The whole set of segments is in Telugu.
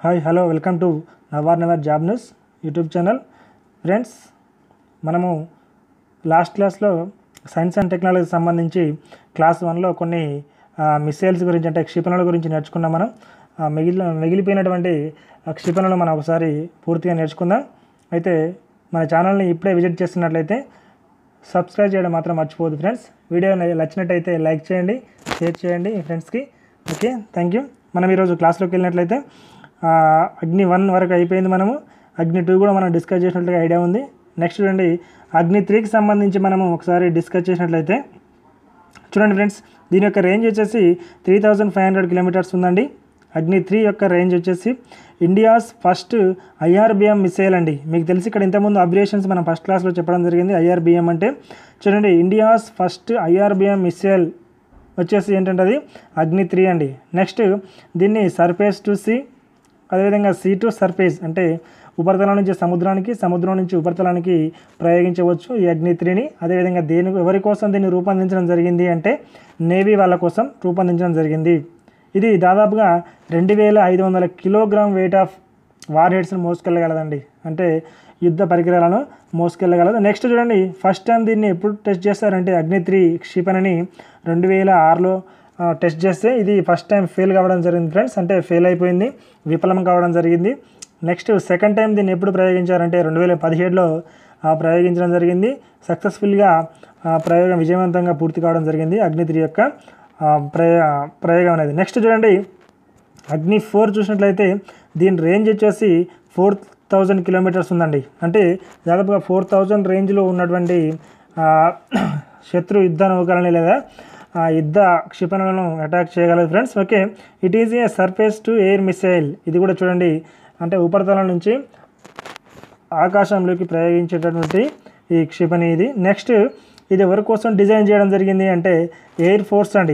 హాయ్ హలో వెల్కమ్ టు నవార్ నవర్ job news YouTube channel friends మనము లాస్ట్ క్లాస్లో సైన్స్ అండ్ టెక్నాలజీ సంబంధించి క్లాస్ వన్లో కొన్ని మిసైల్స్ గురించి అంటే క్షిపణుల గురించి నేర్చుకున్నాం మనం ఆ, మిగిలిన మిగిలిపోయినటువంటి ఆ క్షిపణులు మనం ఒకసారి పూర్తిగా నేర్చుకుందాం అయితే మన ఛానల్ని ఇప్పుడే విజిట్ చేస్తున్నట్లయితే సబ్స్క్రైబ్ చేయడం మాత్రం మర్చిపోవద్దు ఫ్రెండ్స్ వీడియో నచ్చినట్టయితే లైక్ చేయండి షేర్ చేయండి మీ ఫ్రెండ్స్కి ఓకే థ్యాంక్ యూ మనం ఈరోజు క్లాస్లోకి వెళ్ళినట్లయితే ఆ, అగ్ని వన్ వరకు అయిపోయింది మనము అగ్ని టూ కూడా మనం డిస్కస్ చేసినట్లుగా ఐడియా ఉంది నెక్స్ట్ చూడండి అగ్ని త్రీకి సంబంధించి మనము ఒకసారి డిస్కస్ చేసినట్లయితే చూడండి ఫ్రెండ్స్ దీని యొక్క రేంజ్ వచ్చేసి three thousand five hundred kilometres ఉందండి అగ్ని త్రీ యొక్క రేంజ్ వచ్చేసి ఇండియాస్ ఫస్ట్ ఐఆర్బిఎం మిసైల్ అండి మీకు తెలిసి ఇక్కడ ఇంతకుముందు అబ్రియేషన్స్ మనం ఫస్ట్ క్లాస్లో చెప్పడం జరిగింది ఐఆర్బిఎం అంటే చూడండి ఇండియాస్ ఫస్ట్ ఐఆర్బిఎం మిసైల్ వచ్చేసి ఏంటంటే అది అగ్ని త్రీ అండి నెక్స్ట్ దీన్ని సర్ఫేస్ టు సీ అదేవిధంగా సీ టు సర్ఫేస్ అంటే ఉపరితలం నుంచి సముద్రానికి సముద్రం నుంచి ఉపరితలానికి ప్రయోగించవచ్చు ఈ అగ్ని త్రీని అదేవిధంగా దేని ఎవరి కోసం దీన్ని రూపొందించడం జరిగింది అంటే నేవీ వాళ్ళ కోసం రూపొందించడం జరిగింది ఇది దాదాపుగా రెండు వేల ఐదు వందల కిలోగ్రామ్ వెయిట్ ఆఫ్ వార్ హెడ్స్ని మోసుకెళ్ళగలదండి అంటే యుద్ధ పరికరాలను మోసుకెళ్ళగలదు నెక్స్ట్ చూడండి ఫస్ట్ టైం దీన్ని ఎప్పుడు టెస్ట్ చేస్తారంటే అగ్ని త్రీ క్షిపణిని రెండు వేల ఆరులో ఆ, టెస్ట్ చేస్తే ఇది ఫస్ట్ టైం ఫెయిల్ కావడం జరిగింది ఫ్రెండ్స్ అంటే ఫెయిల్ అయిపోయింది విఫలం కావడం జరిగింది నెక్స్ట్ సెకండ్ టైం దీన్ని ఎప్పుడు ప్రయోగించారంటే రెండు వేల పదిహేడులో ప్రయోగించడం జరిగింది సక్సెస్ఫుల్గా ఆ ప్రయోగం విజయవంతంగా పూర్తి కావడం జరిగింది అగ్ని త్రీ యొక్క ఆ, ప్రయో ప్రయోగం అనేది నెక్స్ట్ చూడండి అగ్ని ఫోర్ చూసినట్లయితే దీని రేంజ్ వచ్చేసి ఫోర్ థౌజండ్ కిలోమీటర్స్ ఉందండి అంటే దాదాపుగా ఫోర్ థౌజండ్ రేంజ్లో ఉన్నటువంటి ఆ, శత్రు యుద్ధ నౌకలని లేదా ఆ యుద్ధ క్షిపణులను అటాక్ చేయగలదు friends okay it is a surface to air missile ఇది కూడా చూడండి అంటే ఉపరితలం నుంచి ఆకాశంలోకి ప్రయోగించేటటువంటి ఈ క్షిపణి ఇది నెక్స్ట్ ఇది ఎవరి కోసం డిజైన్ చేయడం జరిగింది అంటే ఎయిర్ ఫోర్స్ అండి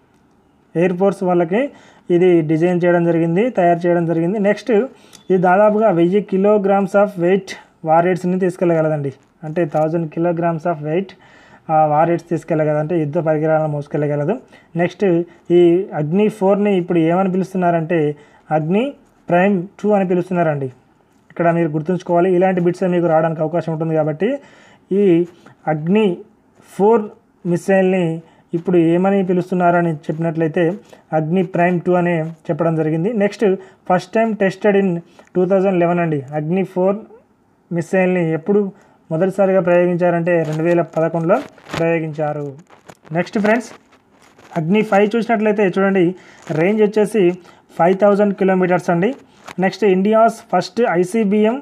ఎయిర్ ఫోర్స్ వాళ్ళకి ఇది డిజైన్ చేయడం జరిగింది తయారు చేయడం జరిగింది నెక్స్ట్ ఇది దాదాపుగా వెయ్యి కిలోగ్రామ్స్ ఆఫ్ వెయిట్ వారేట్స్ని తీసుకెళ్ళగలదండి అంటే thousand kilograms of weight warheads తీసుకెళ్ళగలదు అంటే యుద్ధ పరికరాలను మోసుకెళ్ళగలదు నెక్స్ట్ ఈ అగ్ని ఫోర్ని ఇప్పుడు ఏమని పిలుస్తున్నారంటే అగ్ని ప్రైమ్ టూ అని పిలుస్తున్నారండి ఇక్కడ మీరు గుర్తుంచుకోవాలి ఇలాంటి బిట్స్ మీకు రావడానికి అవకాశం ఉంటుంది కాబట్టి ఈ అగ్ని ఫోర్ మిసైల్ని ఇప్పుడు ఏమని పిలుస్తున్నారని చెప్పినట్లయితే అగ్ని ప్రైమ్ టూ అనే చెప్పడం జరిగింది next first time tested in two thousand eleven అండి అగ్ని ఫోర్ మిసైల్ని ఎప్పుడు మొదటిసారిగా ప్రయోగించారంటే రెండు వేల పదకొండులో ప్రయోగించారు నెక్స్ట్ ఫ్రెండ్స్ అగ్ని ఫైవ్ చూసినట్లయితే చూడండి రేంజ్ వచ్చేసి ఫైవ్ థౌజండ్ కిలోమీటర్స్ అండి next India's first ICBM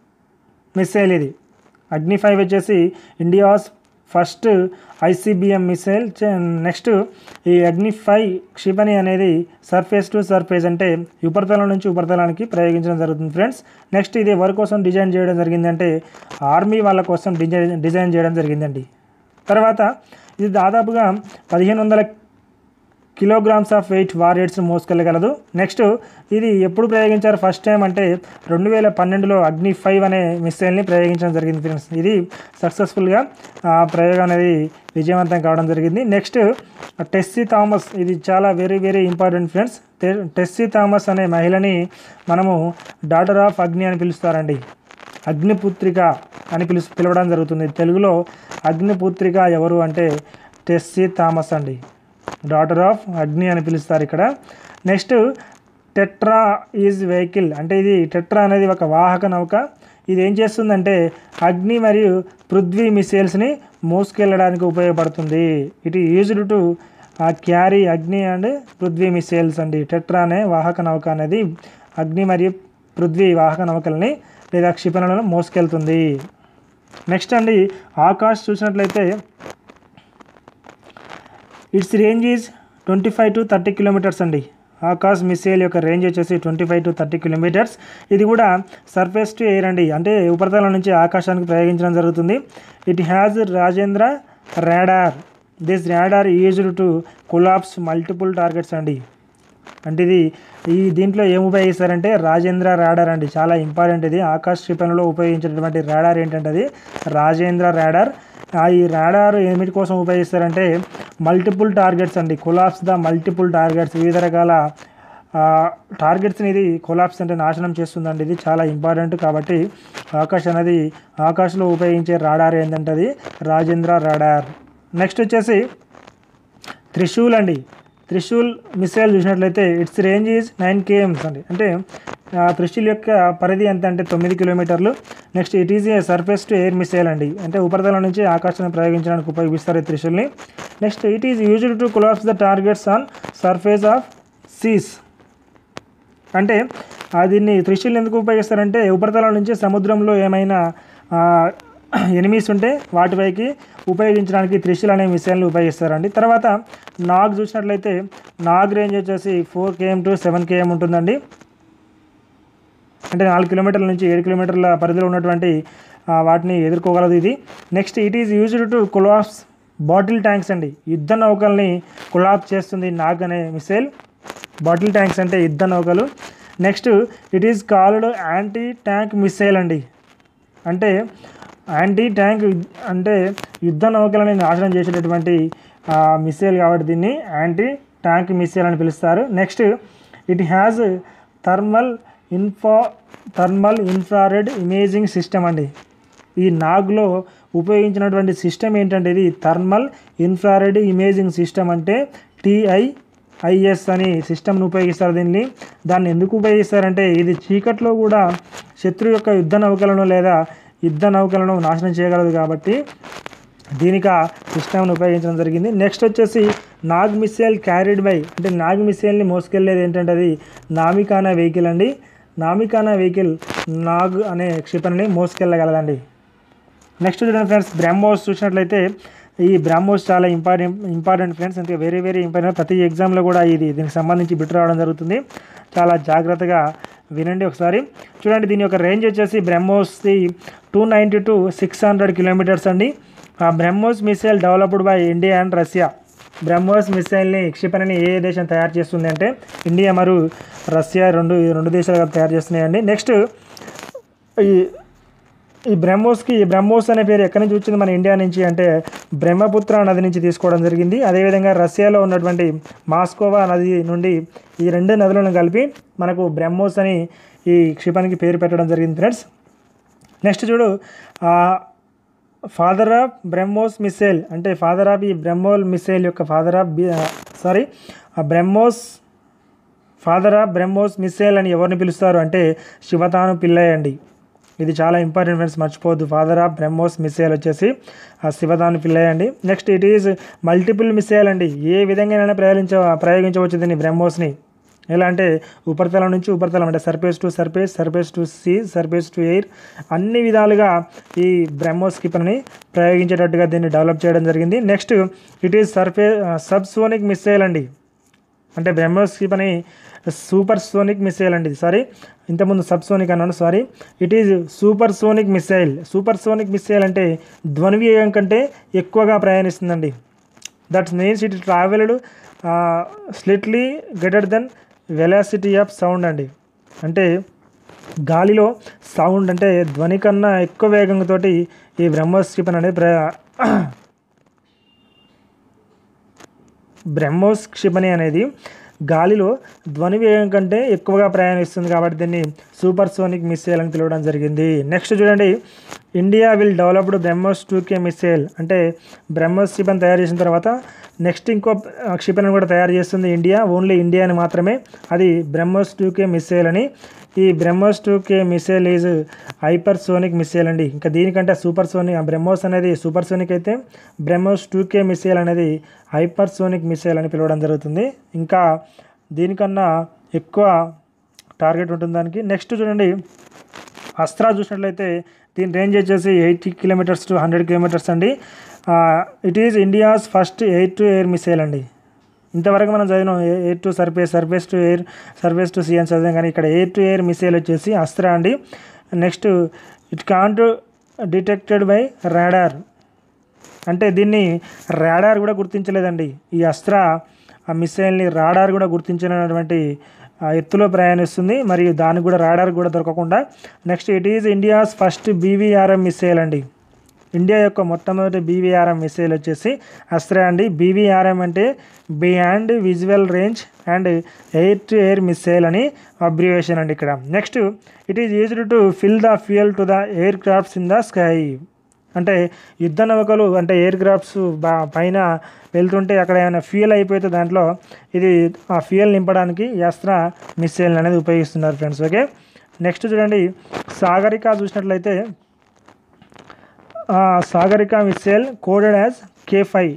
missile ఇది అగ్ని ఫైవ్ వచ్చేసి India's first ICBM missile next ఈ అగ్ని ఫైవ్ క్షిపణి అనేది సర్ఫేస్ టు సర్ఫేస్ అంటే ఉపరితలం నుంచి ఉపరితలానికి ప్రయోగించడం జరుగుతుంది ఫ్రెండ్స్ నెక్స్ట్ ఇది ఎవరి కోసం డిజైన్ చేయడం జరిగిందంటే ఆర్మీ వాళ్ళ కోసం డిజైన్ డిజైన్ చేయడం జరిగిందండి తర్వాత ఇది దాదాపుగా పదిహేను వందల కిలోగ్రామ్స్ ఆఫ్ వెయిట్ వారియర్స్ మోసుకెళ్ళగలదు నెక్స్ట్ ఇది ఎప్పుడు ప్రయోగించారు ఫస్ట్ టైం అంటే రెండు వేల పన్నెండులో అగ్ని ఫైవ్ అనే మిసైల్ని ప్రయోగించడం జరిగింది ఫ్రెండ్స్ ఇది సక్సెస్ఫుల్గా ఆ ప్రయోగం అనేది విజయవంతం కావడం జరిగింది నెక్స్ట్ టెస్సీ థామస్ ఇది చాలా very very important friends Tessy Thomas అనే మహిళని మనము డాటర్ ఆఫ్ అగ్ని అని పిలుస్తారండి అగ్నిపుత్రిక అని పిలు పిలవడం జరుగుతుంది తెలుగులో అగ్నిపుత్రిక ఎవరు అంటే టెస్సీ థామస్ అండి డాటర్ ఆఫ్ అగ్ని అని పిలుస్తారు ఇక్కడ నెక్స్ట్ టెట్రా ఈజ్ వెహికల్ అంటే ఇది టెట్రా అనేది ఒక వాహక నౌక ఇది ఏం చేస్తుందంటే అగ్ని మరియు పృథ్వీ మిసైల్స్ని మోసుకెళ్ళడానికి ఉపయోగపడుతుంది it used to carry Agni and Prithvi missiles అండి టెట్రా అనే వాహక నౌక అనేది అగ్ని మరియు పృథ్వీ వాహక నౌకల్ని లేదా క్షిపణులను మోసుకెళ్తుంది నెక్స్ట్ అండి ఆకాష్ చూసినట్లయితే it's range is twenty five to thirty kilometres అండి ఆకాశ్ మిసైల్ యొక్క రేంజ్ వచ్చేసి twenty five to thirty kilometres ఇది కూడా సర్ఫేస్ టు ఎయిర్ అండి అంటే ఉపరితలం నుంచి ఆకాశానికి ప్రయోగించడం జరుగుతుంది it has Rajendra radar this radar used to collapse multiple targets అండి అంటే ఇది ఈ దీంట్లో ఏం ఉపయోగిస్తారంటే రాజేంద్ర రాడార్ అండి చాలా ఇంపార్టెంట్ ఇది ఆకాశ క్షిపణిలో ఉపయోగించేటటువంటి రాడార్ ఏంటంటే అది రాజేంద్ర రాడార్ ఆ ఈ రాడార్ ఏమిటి కోసం ఉపయోగిస్తారంటే మల్టిపుల్ టార్గెట్స్ అండి కొలాప్స్ ద మల్టిపుల్ టార్గెట్స్ వివిధ రకాల టార్గెట్స్ని ఇది కొలాప్స్ అంటే నాశనం చేస్తుందండి ఇది చాలా ఇంపార్టెంట్ కాబట్టి ఆకాశ్ అనేది ఆకాశంలో ఉపయోగించే రాడార్ ఏంటంటే అది రాజేంద్ర రాడార్ నెక్స్ట్ వచ్చేసి త్రిశూల్ అండి త్రిశూల్ మిసైల్ చూసినట్లయితే it's range is nine KMs అండి అంటే ఆ త్రిశూల్ యొక్క పరిధి ఎంత అంటే తొమ్మిది కిలోమీటర్లు next it is a surface to air missile అండి అంటే ఉపరితలం నుంచి ఆకాశాన్ని ప్రయోగించడానికి ఉపయోగిస్తారు ఈ త్రిశూల్ని next it is used to collapse the targets on surface of seas అంటే ఆ దీన్ని త్రిశూల్ ఎందుకు ఉపయోగిస్తారంటే ఉపరితలం నుంచి సముద్రంలో ఏమైనా ఎనిమీస్ ఉంటే వాటిపైకి ఉపయోగించడానికి త్రిశూల్ అనే మిసైల్ని ఉపయోగిస్తారండి తర్వాత నాగ్ చూసినట్లయితే నాగ్ రేంజ్ వచ్చేసి four KM to seven KM ఉంటుందండి అంటే నాలుగు కిలోమీటర్ల నుంచి ఏడు కిలోమీటర్ల పరిధిలో ఉన్నటువంటి ఆ, వాటిని ఎదుర్కోగలదు ఇది next it is used to collapse battle tanks అండి యుద్ధ నౌకల్ని కొలాప్స్ చేస్తుంది నాగ్ అనే మిసైల్ బాటిల్ ట్యాంక్స్ అంటే యుద్ధ నౌకలు next it is called anti tank missile అండి అంటే యాంటీ ట్యాంక్ అంటే యుద్ధ నౌకలని నాశనం చేసేటటువంటి ఆ, మిసైల్ కాబట్టి దీన్ని యాంటీ ట్యాంక్ మిసైల్ అని పిలుస్తారు next it has thermal infra thermal infrared imaging system అండి ఈ నాగ్లో ఉపయోగించినటువంటి సిస్టమ్ ఏంటంటే ఇది థర్మల్ ఇన్ఫ్రారెడ్ ఇమేజింగ్ సిస్టమ్ అంటే టీఐ ఐఎస్ అని సిస్టమ్ను ఉపయోగిస్తారు దీన్ని దాన్ని ఎందుకు ఉపయోగిస్తారంటే ఇది చీకట్లో కూడా శత్రు యొక్క యుద్ధ నౌకలను లేదా యుద్ధ నౌకలను నాశనం చేయగలదు కాబట్టి దీనికి ఆ సిస్టమ్ను ఉపయోగించడం జరిగింది నెక్స్ట్ వచ్చేసి నాగ్ మిసైల్ క్యారీడ్ బై అంటే నాగ్ మిసైల్ని మోసుకెళ్ళేది ఏంటంటే అది నామికానా వెహికల్ అండి నామికానా వెహికల్ నాగ్ అనే క్షిపణిని మోసుకెళ్ళగలదండి నెక్స్ట్ చూడండి ఫ్రెండ్స్ బ్రహ్మోస్ చూసినట్లయితే ఈ బ్రహ్మోస్ చాలా ఇంపార్టెంట్ ఇంపార్టెంట్ ఫ్రెండ్స్ అంటే వెరీ వెరీ ఇంపార్టెంట్ ప్రతి ఎగ్జామ్లో కూడా ఇది దీనికి సంబంధించి బిట్ రావడం జరుగుతుంది చాలా జాగ్రత్తగా వినండి ఒకసారి చూడండి దీని యొక్క రేంజ్ వచ్చేసి బ్రహ్మోస్ది two ninety to six hundred kilometres అండి ఆ BrahMos missile developed by India and Russia BrahMos మిసైల్ని క్షిపణిని ఏ దేశం తయారు చేస్తుంది అంటే ఇండియా మరియు రష్యా రెండు ఈ రెండు దేశాలు తయారు చేస్తున్నాయండి నెక్స్ట్ ఈ ఈ బ్రహ్మోస్కి ఈ బ్రహ్మోస్ అనే పేరు ఎక్కడి నుంచి వచ్చింది మన ఇండియా నుంచి అంటే బ్రహ్మపుత్ర నది నుంచి తీసుకోవడం జరిగింది అదేవిధంగా రష్యాలో ఉన్నటువంటి మాస్కోవా నది నుండి ఈ రెండు నదులను కలిపి మనకు బ్రహ్మోస్ అని ఈ క్షిపణికి పేరు పెట్టడం జరిగింది ఫ్రెండ్స్ నెక్స్ట్ చూడు ఫాదర్ ఆఫ్ బ్రహ్మోస్ మిసైల్ అంటే ఫాదర్ ఆఫ్ ఈ బ్రహ్మోల్ మిసైల్ యొక్క ఫాదర్ ఆఫ్ సారీ ఆ BrahMos father of BrahMos missile అని ఎవరిని పిలుస్తారు అంటే శివతాను పిల్లయ్య అండి ఇది చాలా ఇంపార్టెంట్ ఫ్రెండ్స్ మర్చిపోవద్దు ఫాదర్ ఆఫ్ బ్రహ్మోస్ మిసైల్ వచ్చేసి ఆ శివతాను పిల్లయ్య అండి next it is multiple missile అండి ఏ విధంగానైనా ప్రయోగించ ప్రయోగించవచ్చు దీన్ని బ్రహ్మోస్ని ఎలా అంటే ఉపరితలం నుంచి ఉపరితలం అంటే surface to surface surface to sea surface to air అన్ని విధాలుగా ఈ బ్రహ్మోస్ కిపర్ని ప్రయోగించేటట్టుగా దీన్ని డెవలప్ చేయడం జరిగింది నెక్స్ట్ ఇట్ ఈజ్ సర్ఫే సబ్ సోనిక్ మిసైల్ అండి అంటే బ్రహ్మోస్ కిపని సూపర్ సోనిక్ మిసైల్ అండి సారీ ఇంతకుముందు సబ్ సోనిక్ అన్నాను sorry it is super sonic missile super sonic missile అంటే ధ్వని వేగం కంటే ఎక్కువగా ప్రయాణిస్తుందండి that means it travelled slightly greater then velocity of sound అండి అంటే గాలిలో సౌండ్ అంటే ధ్వని కన్నా ఎక్కువ వేగంతో ఈ బ్రహ్మోస్ క్షిపణి అనేది ప్ర బ్రహ్మోస్ క్షిపణి అనేది గాలిలో ధ్వని వేగం కంటే ఎక్కువగా ప్రయాణిస్తుంది కాబట్టి దీన్ని సూపర్ సోనిక్ మిసైల్ అని పిలవడం జరిగింది నెక్స్ట్ చూడండి India will developed BrahMos two K missile అంటే బ్రహ్మోస్ క్షిపణి తయారు చేసిన తర్వాత నెక్స్ట్ ఇంకో ఆ, క్షిపణిని కూడా తయారు చేస్తుంది ఇండియా ఓన్లీ ఇండియా అని మాత్రమే అది బ్రహ్మోస్ టూ కే మిసైల్ అని ఈ BrahMos two K missile is hyper sonic missile అండి ఇంకా దీనికంటే సూపర్ సోనిక్ బ్రహ్మోస్ అనేది సూపర్ సోనిక్ అయితే బ్రహ్మోస్ టూ కే మిసైల్ అనేది హైపర్ సోనిక్ మిసైల్ అని పిలవడం జరుగుతుంది ఇంకా దీనికన్నా ఎక్కువ టార్గెట్ ఉంటుంది దానికి నెక్స్ట్ చూడండి అస్త్రా చూసినట్లయితే దీని రేంజ్ వచ్చేసి eighty kilometres to hundred kilometres అండి it is India's first air to air missile అండి ఇంతవరకు మనం చదివినాం air to surface surface to air surface to sea అని చదివాం కానీ ఇక్కడ ఎయిర్ టు ఎయిర్ మిసైల్ వచ్చేసి అస్త్రా అండి next it can't detected by radar అంటే దీన్ని రాడార్ కూడా గుర్తించలేదండి ఈ అస్త్ర ఆ మిసైల్ని రాడార్ కూడా గుర్తించినటువంటి ఆ, ఎత్తులో ప్రయాణిస్తుంది మరియు దానికి కూడా రాడార్ కూడా దొరకకుండా next it is India's first BVRM missile అండి ఇండియా యొక్క మొట్టమొదటి బీవీఆర్ఎం మిసైల్ వచ్చేసి అస్త్రా అండి బీవీఆర్ఎం అంటే beyond visual range and air to air missile అని అబ్రివేషన్ అండి ఇక్కడ next it is used to fill the fuel to the aircrafts in the sky అంటే యుద్ధ నౌకలు అంటే ఎయిర్ క్రాఫ్ట్స్ బా పైన వెళ్తుంటే అక్కడ ఏమైనా ఫ్యూయల్ అయిపోతే దాంట్లో ఇది ఆ ఫ్యూయల్ నింపడానికి ఈ అస్త్ర మిసైల్ అనేది ఉపయోగిస్తున్నారు ఫ్రెండ్స్ ఓకే నెక్స్ట్ చూడండి సాగరిక చూసినట్లయితే ఆ Sagarika missile coded as K five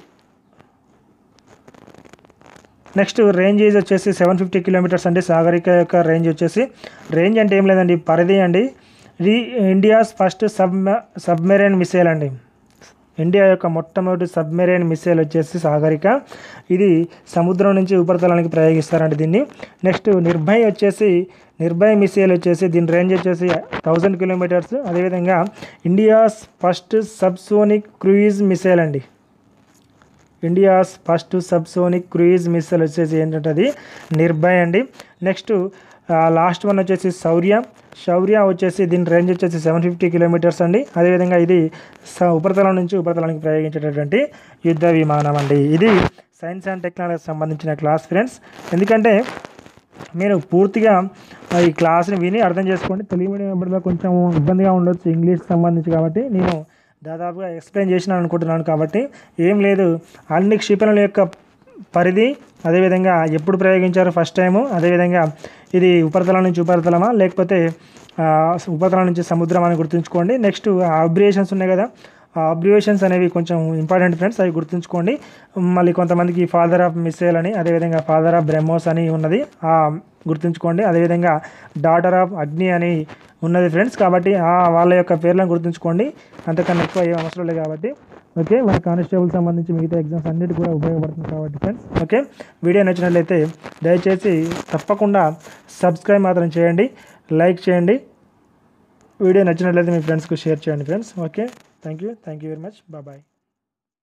next range is వచ్చేసి సెవెన్ ఫిఫ్టీ కిలోమీటర్స్ అండి సాగరిక యొక్క రేంజ్ వచ్చేసి రేంజ్ అంటే ఏం లేదండి పరిధి అండి ఇది India's first sub submarine missile అండి ఇండియా యొక్క మొట్టమొదటి సబ్మెరైన్ మిసైల్ వచ్చేసి సాగరిక ఇది సముద్రం నుంచి ఉపరితలానికి ప్రయోగిస్తారండి దీన్ని నెక్స్ట్ నిర్భయ్ వచ్చేసి నిర్భయ్ మిసైల్ వచ్చేసి దీని రేంజ్ వచ్చేసి థౌజండ్ కిలోమీటర్స్ అదేవిధంగా India's first subsonic cruise missile అండి India's first subsonic cruise missile వచ్చేసి ఏంటంటే అది నిర్భయ్ అండి నెక్స్ట్ లాస్ట్ వన్ వచ్చేసి శౌర్య శౌర్య వచ్చేసి దీని రేంజ్ వచ్చేసి సెవెన్ ఫిఫ్టీ కిలోమీటర్స్ అండి అదేవిధంగా ఇది స ఉపరితలం నుంచి ఉపరితలానికి ప్రయోగించేటటువంటి యుద్ధ విమానం అండి ఇది సైన్స్ అండ్ టెక్నాలజీకి సంబంధించిన క్లాస్ ఫ్రెండ్స్ ఎందుకంటే మీరు పూర్తిగా ఆ, ఈ క్లాస్ని విని అర్థం చేసుకోండి తెలుగు మీడియం ఇప్పటిలో కొంచెం ఇబ్బందిగా ఉండొచ్చు ఇంగ్లీష్కి సంబంధించి కాబట్టి నేను దాదాపుగా ఎక్స్ప్లెయిన్ చేసినాను అనుకుంటున్నాను కాబట్టి ఏం లేదు అన్ని క్షిపణుల యొక్క పరిధి అదేవిధంగా ఎప్పుడు ప్రయోగించారు ఫస్ట్ టైము అదేవిధంగా ఇది ఉపరితలం నుంచి ఉపరితలమా లేకపోతే ఆ, ఉపరితలం నుంచి సముద్రం అని గుర్తుంచుకోండి నెక్స్ట్ అబ్రియేషన్స్ ఉన్నాయి కదా ఆ అబ్రివేషన్స్ అనేవి కొంచెం ఇంపార్టెంట్ ఫ్రెండ్స్ అవి గుర్తుంచుకోండి మళ్ళీ కొంతమందికి ఫాదర్ ఆఫ్ మిసైల్ అని అదేవిధంగా ఫాదర్ ఆఫ్ బ్రహ్మోస్ అని ఉన్నది ఆ గుర్తుంచుకోండి అదేవిధంగా డాటర్ ఆఫ్ అగ్ని అని ఉన్నది ఫ్రెండ్స్ కాబట్టి ఆ వాళ్ళ యొక్క పేర్లను గుర్తుంచుకోండి అంతకన్నా ఎక్కువ ఏం అవసరం లేదు కాబట్టి ఓకే మన కానిస్టేబుల్ సంబంధించి మిగతా ఎగ్జామ్స్ అన్నిటి కూడా ఉపయోగపడుతుంది కాబట్టి ఫ్రెండ్స్ ఓకే వీడియో నచ్చినట్లయితే దయచేసి తప్పకుండా సబ్స్క్రైబ్ మాత్రం చేయండి లైక్ చేయండి వీడియో నచ్చినట్లయితే మీ ఫ్రెండ్స్కి షేర్ చేయండి friends okay thank you thank you very much bye